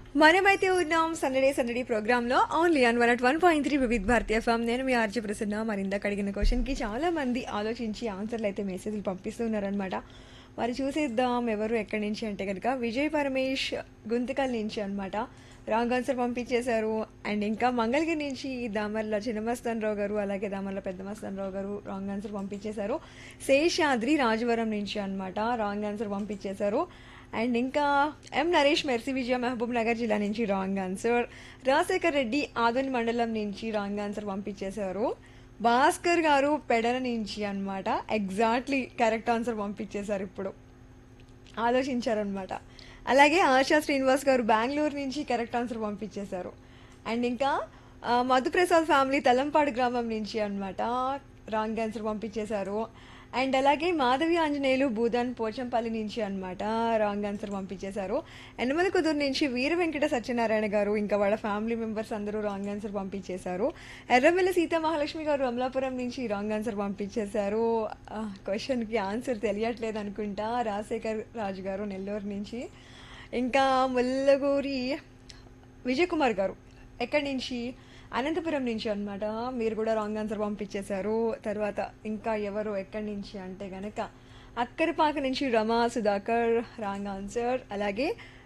మనమైతే ఉన్నాం సందడే సందడి ప్రోగ్రామ్ లో only on one at one point three వివిధ భారతీయ ఫామ్ నేను మీ ఆర్జీ ప్రసన్న మరి ఇందాక అడిగిన క్వశ్చన్ కి చాలా మంది ఆలోచించి ఆన్సర్లు అయితే మెసేజ్లు పంపిస్తున్నారనమాట మరి చూసేద్దాం ఎవరు ఎక్కడి నుంచి అంటే కనుక విజయ్ పరమేష్ గుంతకల్ నుంచి అనమాట రాంగ్ ఆన్సర్ పంపించేశారు అండ్ ఇంకా మంగళగిరి నుంచి దామర్ల చిన్నమస్తాన్ రావు గారు అలాగే దామర్ల పెద్ద మస్తాన్ రావు గారు రాంగ్ ఆన్సర్ పంపించేశారు శేషాద్రి రాజవరం నుంచి అనమాట రాంగ్ ఆన్సర్ పంపించేశారు అండ్ ఇంకా M Naresh Mercy Vijaya Mahbubnagar జిల్లా నుంచి రాంగ్ ఆన్సర్ రాజశేఖర్ రెడ్డి ఆదోని మండలం నుంచి రాంగ్ ఆన్సర్ పంపించేశారు భాస్కర్ గారు పెడన నుంచి అన్నమాట ఎగ్జాక్ట్లీ కరెక్ట్ ఆన్సర్ పంపించేశారు ఇప్పుడు ఆలోచించారనమాట అలాగే ఆశా శ్రీనివాస్ గారు బెంగళూరు నుంచి కరెక్ట్ ఆన్సర్ పంపించేశారు అండ్ ఇంకా ఆ, మధుప్రసాద్ ఫ్యామిలీ తలంపాడు గ్రామం నుంచి అన్నమాట రాంగ్ ఆన్సర్ పంపించేశారు అండ్ అలాగే మాధవి ఆంజనేయులు భూదాన్ పోచంపల్లి నుంచి అన్నమాట రాంగ్ ఆన్సర్ పంపించేశారు ఎనమల కుదురు నుంచి వీర వెంకట సత్యనారాయణ గారు ఇంకా వాళ్ళ ఫ్యామిలీ మెంబర్స్ అందరూ రాంగ్ ఆన్సర్ పంపించేశారు ఎర్రవెల్లి సీతా మహాలక్ష్మి గారు అమలాపురం నుంచి రాంగ్ ఆన్సర్ పంపించేశారు క్వశ్చన్కి ఆన్సర్ తెలియట్లేదు అనుకుంటా రాజశేఖర్ రాజు గారు నెల్లూరు నుంచి ఇంకా ముల్లగూరి విజయ్ కుమార్ గారు ఎక్కడి నుంచి అనంతపురం నుంచి అన్నమాట మీరు కూడా రాంగ్ ఆన్సర్ పంపించేశారు తర్వాత ఇంకా ఎవరు ఎక్కడి నుంచి అంటే గనక అక్కరపాక నుంచి రమా సుధాకర్ రాంగ్ ఆన్సర్ అలాగే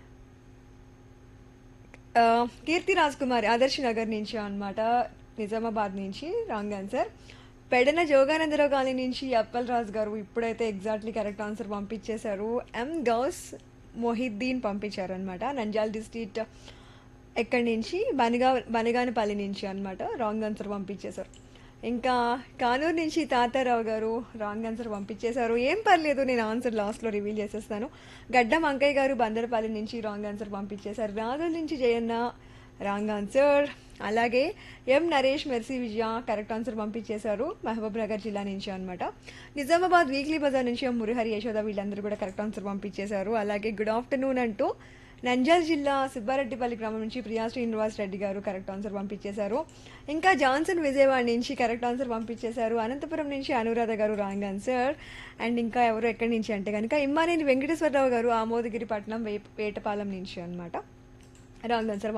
ఆ, కీర్తి రాజ్ కుమార్ ఆదర్శ్ నగర్ నుంచి అన్నమాట నిజామాబాద్ నుంచి wrong answer Pedana Joganandarao colony నుంచి అప్పల్ రాజ్ గారు ఇప్పుడైతే ఎగ్జాక్ట్లీ కరెక్ట్ ఆన్సర్ పంపించేశారు ఎం గౌస్ మొహిద్దీన్ పంపించారు అనమాట నంజాల్ డిస్ట్రిక్ట్ ఎక్కడి నుంచి బనగా బనగానపల్లి నుంచి అన్నమాట రాంగ్ ఆన్సర్ పంపించేశారు ఇంకా కానూరు నుంచి తాతారావు గారు రాంగ్ ఆన్సర్ పంపించేశారు ఏం పర్లేదు నేను ఆన్సర్ లాస్ట్లో రివీల్ చేసేస్తాను గడ్డం అంకయ్య గారు బందరపల్లి నుంచి రాంగ్ ఆన్సర్ పంపించేశారు రాజుల నుంచి జయన్న రాంగ్ ఆన్సర్ అలాగే M Naresh Mercy Vijaya correct answer పంపించేశారు మహబూబ్ నగర్ జిల్లా నుంచి అనమాట నిజామాబాద్ వీక్లీ బజార్ నుంచి ఎం మురహరి యశోద వీళ్ళందరూ కూడా కరెక్ట్ ఆన్సర్ పంపించేశారు అలాగే గుడ్ ఆఫ్టర్నూన్ అంటూ నంజాల్ జిల్లా సుబ్బారెడ్డిపల్లి గ్రామం నుంచి ప్రియా శ్రీనివాస్ రెడ్డి గారు కరెక్ట్ ఆన్సర్ పంపించేశారు ఇంకా జాన్సన్ విజయవాడ నుంచి కరెక్ట్ ఆన్సర్ పంపించేశారు అనంతపురం నుంచి అనురాధ గారు రాంగ్ ఆన్సర్ అండ్ ఇంకా ఎవరు ఎక్కడి నుంచి అంటే కనుక ఇమ్మానేని వెంకటేశ్వరరావు గారు ఆమోదగిరి పట్నం వే వేటపాలెం నుంచి అన్నమాట రాంగ్ ఆన్సర్